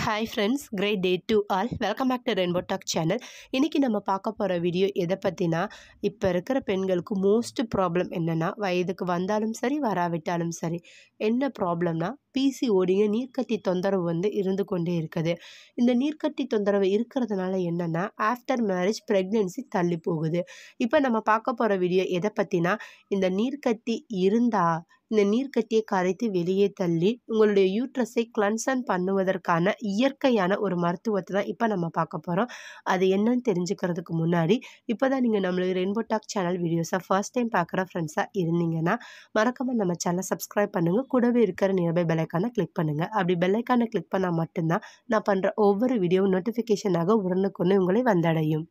hi friends great day to all welcome back to rainbow talk channel இன்றைக்கி நம்ம பார்க்க போகிற வீடியோ எதை பற்றினா இப்போ இருக்கிற பெண்களுக்கு மோஸ்ட் ப்ராப்ளம் என்னென்னா வயதுக்கு வந்தாலும் சரி வராவிட்டாலும் சரி என்ன ப்ராப்ளம்னா பிசிஓடிங்க நீர்க்கட்டி தொந்தரவு வந்து இருந்து கொண்டே இருக்குது இந்த நீர்க்கட்டி தொந்தரவு இருக்கிறதுனால என்னென்னா ஆஃப்டர் மேரேஜ் ப்ரெக்னென்சி தள்ளி போகுது இப்போ நம்ம பார்க்க போகிற வீடியோ எதை பற்றினா இந்த நீர்க்கட்டி இருந்தால் இந்த நீர்க்கட்டியை கரைத்து வெளியே தள்ளி உங்களுடைய யூட்ரஸை கிளன்சன் பண்ணுவதற்கான இயற்கையான ஒரு மருத்துவத்தை தான் இப்போ நம்ம பார்க்க போகிறோம் அது என்னன்னு தெரிஞ்சுக்கிறதுக்கு முன்னாடி இப்போ தான் நீங்கள் நம்மளுடைய ரெயின்போ டாக் சேனல் வீடியோஸை ஃபர்ஸ்ட் டைம் பார்க்குற ஃப்ரெண்ட்ஸாக இருந்தீங்கன்னா மறக்காமல் நம்ம சேனலை சப்ஸ்கிரைப் பண்ணுங்கள் கூடவே இருக்கிற நியர்பை பெல்லைக்கான கிளிக் பண்ணுங்கள் அப்படி பெல்லைக்கான கிளிக் பண்ணால் மட்டும்தான் நான் பண்ணுற ஒவ்வொரு வீடியோவும் நோட்டிஃபிகேஷனாக உடனுக்குன்னு உங்களை வந்தடையும்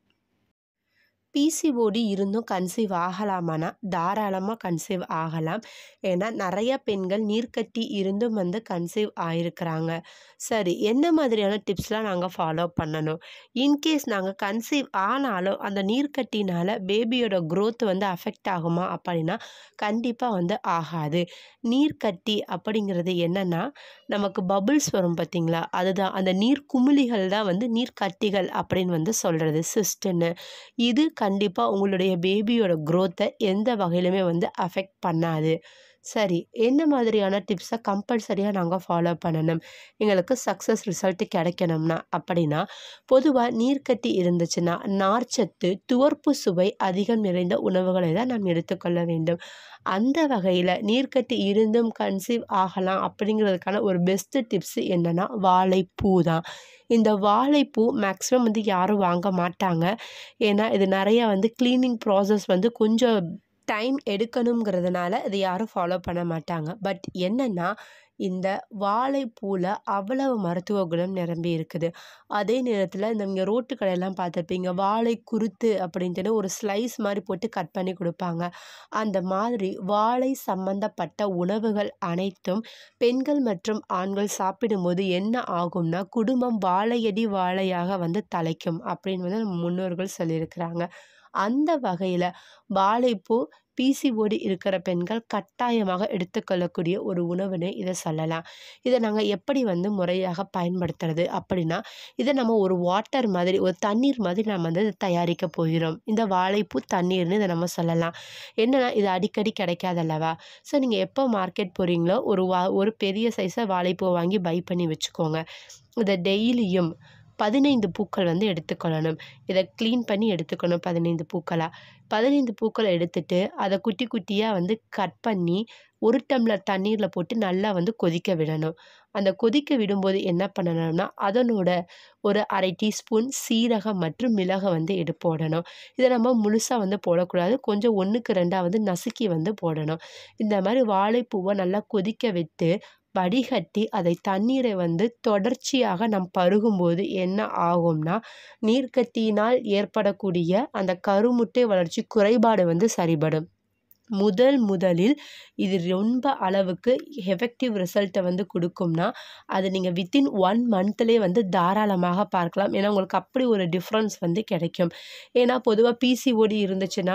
பிசிஓடி இருந்தும் கன்சீவ் ஆகலாமானா தாராளமாக கன்சீவ் ஆகலாம் ஏன்னா நிறைய பெண்கள் நீர்க்கட்டி இருந்தும் வந்து கன்சீவ் ஆயிருக்கிறாங்க சரி என்ன மாதிரியான டிப்ஸ்லாம் நாங்கள் ஃபாலோ பண்ணணும் இன்கேஸ் நாங்கள் கன்சீவ் ஆனாலும் அந்த நீர்க்கட்டினால் பேபியோட க்ரோத் வந்து அஃபெக்ட் ஆகுமா அப்படின்னா கண்டிப்பாக வந்து ஆகாது நீர்க்கட்டி அப்படிங்கிறது என்னென்னா நமக்கு பபுள்ஸ் வரும் பார்த்தீங்களா அதுதான் அந்த நீர் குமிழிகள் தான் வந்து நீர்க்கட்டிகள் அப்படின்னு வந்து சொல்கிறது சிஸ்டன்னு இது கண்டிப்பாக உங்களுடைய பேபியோட க்ரோத்தை எந்த வகையிலுமே வந்து அஃபெக்ட் பண்ணாது சரி என்ன மாதிரியான டிப்ஸை கம்பல்சரியாக நாங்கள் ஃபாலோ பண்ணணும் எங்களுக்கு சக்ஸஸ் ரிசல்ட் கிடைக்கணும்னா அப்படின்னா பொதுவாக நீர்க்கட்டி இருந்துச்சுன்னா நார்ச்சத்து துவர்ப்பு சுவை அதிகம் நிறைந்த உணவுகளை தான் நாம் எடுத்துக்கொள்ள வேண்டும் அந்த வகையில் நீர்க்கட்டி இருந்தும் கன்சீவ் ஆகலாம் அப்படிங்கிறதுக்கான ஒரு பெஸ்ட்டு டிப்ஸ் என்னென்னா வாழைப்பூ தான் இந்த வாழைப்பூ மேக்ஸிமம் வந்து யாரும் வாங்க மாட்டாங்க ஏன்னா இது நிறையா வந்து க்ளீனிங் ப்ராசஸ் வந்து கொஞ்சம் டைம் எடுக்கணுங்கிறதுனால இது யாரும் ஃபாலோ பண்ண மாட்டாங்க பட் என்னென்னா இந்த வாழைப்பூவில் அவ்வளவு மருத்துவ குணம் நிரம்பி இருக்குது அதே நேரத்தில் இந்த இங்கே ரோட்டு கடையெல்லாம் பார்த்துருப்பீங்க வாழை குருத்து அப்படின்ட்டு ஒரு ஸ்லைஸ் மாதிரி போட்டு கட் பண்ணி கொடுப்பாங்க அந்த மாதிரி வாழை சம்பந்தப்பட்ட உணவுகள் அனைத்தும் பெண்கள் மற்றும் ஆண்கள் சாப்பிடும்போது என்ன ஆகும்னா குடும்பம் வாழையடி வாழையாக வந்து தலைக்கும் அப்படின்னு வந்து நம்ம முன்னோர்கள் சொல்லியிருக்கிறாங்க அந்த வகையில் வாழைப்பூ பிசிஓடி இருக்கிற பெண்கள் கட்டாயமாக எடுத்துக்கொள்ளக்கூடிய ஒரு உணவுன்னு இதை சொல்லலாம் இதை நாங்கள் எப்படி வந்து முறையாக பயன்படுத்துறது அப்படின்னா இதை நம்ம ஒரு வாட்டர் மாதிரி ஒரு தண்ணீர் மாதிரி நம்ம வந்து தயாரிக்க போகிறோம் இந்த வாழைப்பூ தண்ணீர்னு இதை நம்ம சொல்லலாம் என்னென்னா இது அடிக்கடி கிடைக்காதல்லவா ஸோ நீங்கள் எப்போ மார்க்கெட் போகிறீங்களோ ஒரு வா ஒரு பெரிய சைஸை வாழைப்பூ வாங்கி பை பண்ணி வச்சுக்கோங்க இதை டெய்லியும் பதினைந்து பூக்கள் வந்து எடுத்துக்கொள்ளணும் இதை க்ளீன் பண்ணி எடுத்துக்கணும் பதினைந்து பூக்களாக பதினைந்து பூக்களை எடுத்துட்டு அதை குட்டி குட்டியாக வந்து கட் பண்ணி ஒரு டம்ளர் தண்ணீரில் போட்டு நல்லா வந்து கொதிக்க விடணும் அந்த கொதிக்க விடும்போது என்ன பண்ணணும்னா அதனோட ஒரு அரை டீஸ்பூன் சீரகம் மற்றும் மிளகை வந்து எடு போடணும் இதை நம்ம முழுசாக வந்து போடக்கூடாது கொஞ்சம் ஒன்றுக்கு ரெண்டாக வந்து நசுக்கி வந்து போடணும் இந்த மாதிரி வாழைப்பூவை நல்லா கொதிக்க விட்டு வடிகட்டி அதை தண்ணீரை வந்து தொடர்ச்சியாக நாம் பருகும்போது என்ன ஆகும்னா நீர்க்கட்டியினால் ஏற்படக்கூடிய அந்த கருமுட்டை வளர்ச்சி குறைபாடு வந்து சரிபடும் முதல் முதலில் இது ரொம்ப அளவுக்கு எஃபெக்டிவ் ரிசல்ட்டை வந்து கொடுக்கும்னா அது நீங்கள் வித்தின் ஒன் மந்த்லேயே வந்து தாராளமாக பார்க்கலாம் ஏன்னா உங்களுக்கு அப்படி ஒரு டிஃப்ரென்ஸ் வந்து கிடைக்கும் ஏன்னா பொதுவாக பிசிஓடி இருந்துச்சுன்னா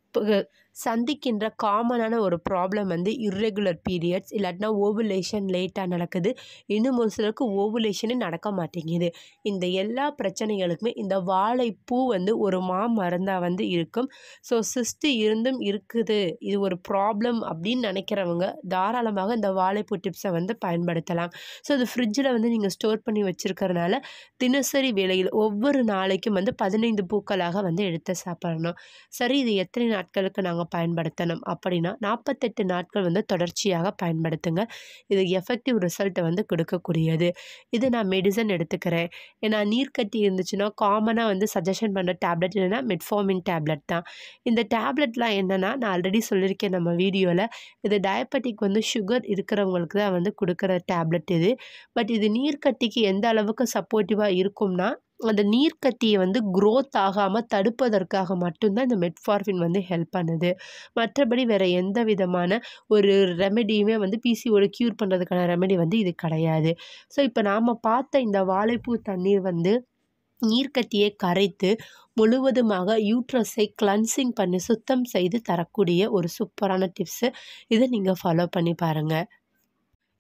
சந்திக்கின்ற காமனான ஒரு ப்ராப்ளம் வந்து இர்ரெகுலர் பீரியட்ஸ் இல்லாட்டினா ஓவுலேஷன் லேட்டாக நடக்குது இன்னும் ஒரு சிலருக்கு ஓவுலேஷனே நடக்க மாட்டேங்குது இந்த எல்லா பிரச்சனைகளுக்குமே இந்த வாழைப்பூ வந்து ஒரு மா மருந்தாக வந்து இருக்கும் ஸோ சிஸ்ட்டு இருந்தும் இருக்குது இது ஒரு ப்ராப்ளம் அப்படின்னு நினைக்கிறவங்க தாராளமாக இந்த வாழைப்பூ டிப்ஸை வந்து பயன்படுத்தலாம் ஸோ இது ஃப்ரிட்ஜில் வந்து நீங்கள் ஸ்டோர் பண்ணி வச்சுருக்கறனால தினசரி வேளையில் ஒவ்வொரு நாளைக்கும் வந்து பதினைந்து பூக்களாக வந்து எடுத்து சாப்பிடணும் சரி இது எத்தனை நாட்களுக்கு நாங்கள் பயன்படுத்தணும் அப்படின்னா நாற்பத்தெட்டு நாட்கள் வந்து தொடர்ச்சியாக பயன்படுத்துங்க இது எஃபெக்டிவ் ரிசல்ட்டை வந்து கொடுக்கக்கூடியது இது நான் மெடிசன் எடுத்துக்கிறேன் ஏன்னா நீர்க்கட்டி இருந்துச்சுன்னா காமனாக வந்து சஜஷன் பண்ணுற டேப்லெட் என்னென்னா மெட்ஃபார்மின் டேப்லெட் தான் இந்த டேப்லெட்லாம் என்னென்னா நான் ஆல்ரெடி சொல்லியிருக்கேன் நம்ம வீடியோவில் இது டயபெட்டிக் வந்து சுகர் இருக்கிறவங்களுக்கு தான் வந்து கொடுக்குற டேப்லெட் இது பட் இது நீர்க்கட்டிக்கு எந்த அளவுக்கு சப்போர்ட்டிவாக இருக்கும்னா அந்த நீர்க்கட்டியை வந்து க்ரோத் ஆகாமல் தடுப்பதற்காக மட்டும்தான் இந்த மெட்ஃபார்மின் வந்து ஹெல்ப் பண்ணுது மற்றபடி வேறு எந்த விதமான ஒரு ரெமெடியுமே வந்து பிசிஓட க்யூர் பண்ணுறதுக்கான ரெமெடி வந்து இது கிடையாது ஸோ இப்போ நாம் பார்த்த இந்த வாழைப்பூ தண்ணீர் வந்து நீர்க்கட்டியை கரைத்து முழுவதுமாக யூட்ரஸை கிளன்சிங் பண்ணி சுத்தம் செய்து தரக்கூடிய ஒரு சூப்பரான டிப்ஸு இதை நீங்கள் ஃபாலோ பண்ணி பாருங்கள்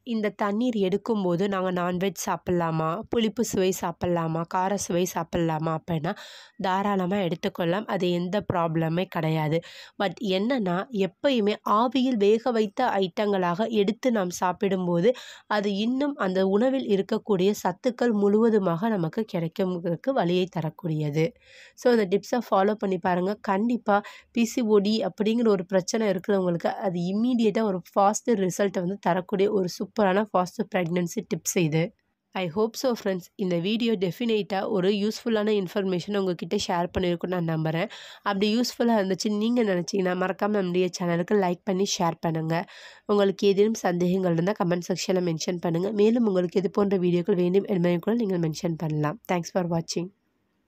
இந்த தண்ணீர் எடுக்கும்போது நாங்கள் நான்வெஜ் சாப்பிட்லாமா புளிப்பு சுவை சாப்பிட்லாமா கார சுவை சாப்பிட்லாமா அப்படின்னா தாராளமாக எடுத்துக்கொள்ளலாம் அது எந்த ப்ராப்ளமே கிடையாது பட் என்னென்னா எப்பயுமே ஆவியில் வேக வைத்த ஐட்டங்களாக எடுத்து நாம் சாப்பிடும்போது அது இன்னும் அந்த உணவில் இருக்கக்கூடிய சத்துக்கள் முழுவதுமாக நமக்கு கிடைக்கிறதுக்கு வழியை தரக்கூடியது ஸோ இந்த டிப்ஸை ஃபாலோ பண்ணி பாருங்கள் கண்டிப்பாக பிசிஓடி அப்படிங்கிற ஒரு பிரச்சனை இருக்கிறவங்களுக்கு அது இம்மீடியட்டாக ஒரு ஃபாஸ்ட் ரிசல்ட்டை வந்து தரக்கூடிய ஒரு சூப்பரான ஃபாஸ்ட் ப்ரெக்னென்சி டிப்ஸ் இது ஐ ஹோப் ஸோ ஃப்ரெண்ட்ஸ் இந்த வீடியோ டெஃபினேட்டாக ஒரு யூஸ்ஃபுல்லான இன்ஃபர்மேஷன் உங்ககிட்ட ஷேர் பண்ணியிருக்குன்னு நான் நம்புகிறேன் அப்படி யூஸ்ஃபுல்லாக இருந்துச்சு நீங்கள் நினச்சிங்கன்னா மறக்காமல் நம்முடைய சேனலுக்கு லைக் பண்ணி ஷேர் பண்ணுங்கள் உங்களுக்கு ஏதேனும் சந்தேகங்கள் இருந்தால் கமெண்ட் செக்ஷனில் மென்ஷன் பண்ணுங்கள் மேலும் உங்களுக்கு இது போன்ற வீடியோக்கள் வேண்டும் என்பதை கூட நீங்கள் மென்ஷன் பண்ணலாம் தேங்க்ஸ் ஃபார் வாட்சிங்